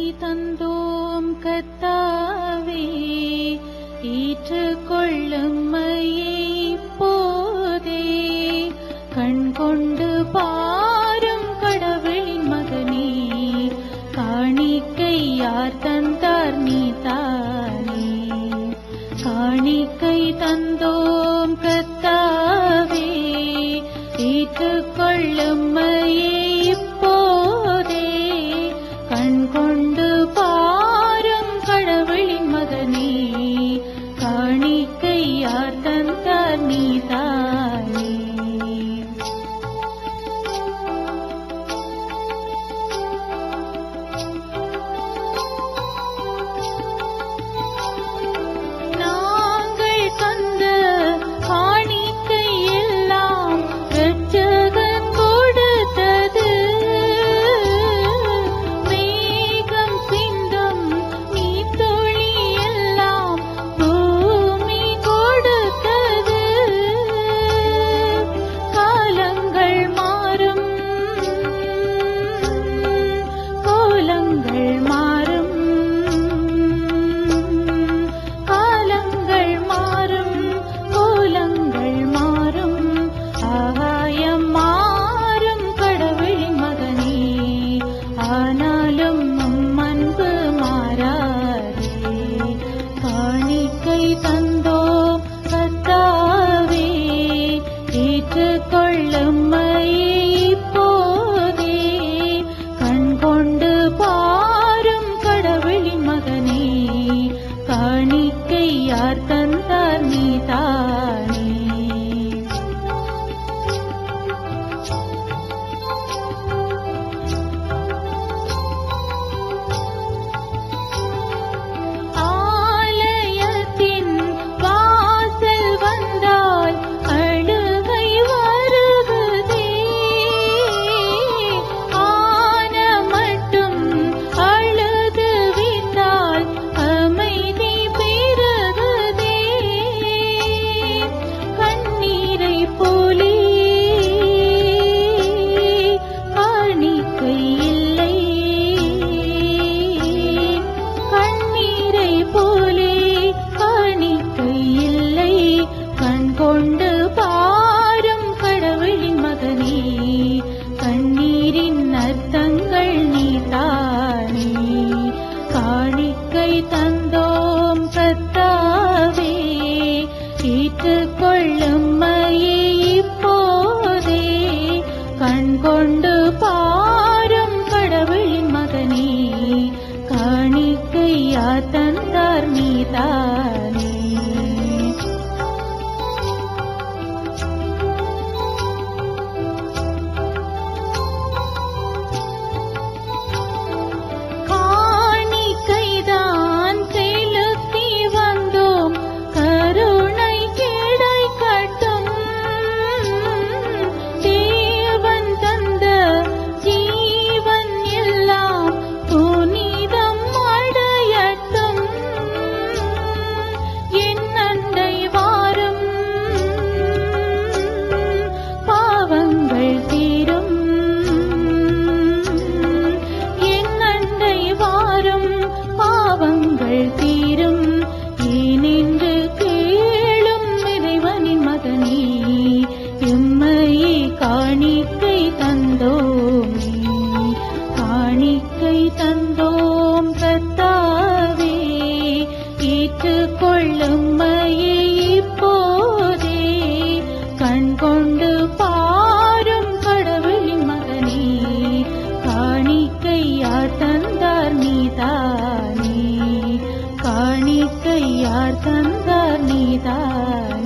தந்தோம் கத்தாவே ஏற்றுக்கொள்ளும்மையை இப்போதே கண் கொண்டு பாரும் கடவுளின் மகனே காணிக்கை யார் தந்தார் நீ தானே காணிக்கை தந்தோம் கத்தாவே ஏற்றுக்கொள்ளும்மையை இப்போதே கண் கொண்டு பாரும் கடவுளின் மகனே காணிக்கை யார் தந்தார் நீ தானே நாங்கள் தந்த காணிக்கை எல்லாம் இரட்சகன் கொடுத்தது மேகம் சிந்தும் நீர்த்துளி எல்லாம் பூமி கொடுத்தது காலங்கள் மாறும் கோலங்கள் மாறும் காலங்கள் மாறும் கோலங்கள் மாறும் ஆகாயம் மாறும் கடவுளின் மகனே ஆனாலும் நம் அன்பு மாறாதே காணிக்கை தந்தோம் கத்தாவே ஏற்றுக்கொள்ளும் இப்போதே கண் கொண்டு பாரும் கடவுளின் மகனே காணிக்கை யார் தந்தார் நீ தானே ஆலயத்தின் வாசல் வந்தால் அழுகை வருகுதே ஆன மட்டும் அழுது விட்டால் அமைதி பெருகுதே கண்ணீரை போலே காணிக்கை இல்லை கண்ணீரை போலே காணிக்கை இல்லை கண் கொண்டு பாரும் கடவுளின் மகனே கண்ணீரின் அர்த்தங்கள் நீதானே காணிக்கை தந்தோம் கத்தாவே ஏற்றுக்கொள்ளும் இப்போதே கண் கொண்டு பாரும் கடவுளின் மகனே காணிக்கை யார் தந்தார் நீதானே காணிக்கைதான் செலுத்தி வந்தோம் கருணை கிடைக்கட்டும் தேவன் தந்த ஜீவன் எல்லாம் புனிதம் அடையட்டும் என் அண்டை வாரும் பாவங்கள் தீரும் என் அண்டை வாரும் பாவங்கள் தீரும் ஏனென்று கேளும் இறைவனின் மகனே எம்மையே காணிக்கை தந்தோமே காணிக்கை தந்தோம் கத்தாவே ஏற்றுக்கொள்ளும் இப்போதே கண் கொண்டு பாரும் கடவுளின் மகனே காணிக்கை யார் தந்தார் நீதானே காணிக்கை யார் தந்தார் நீதானே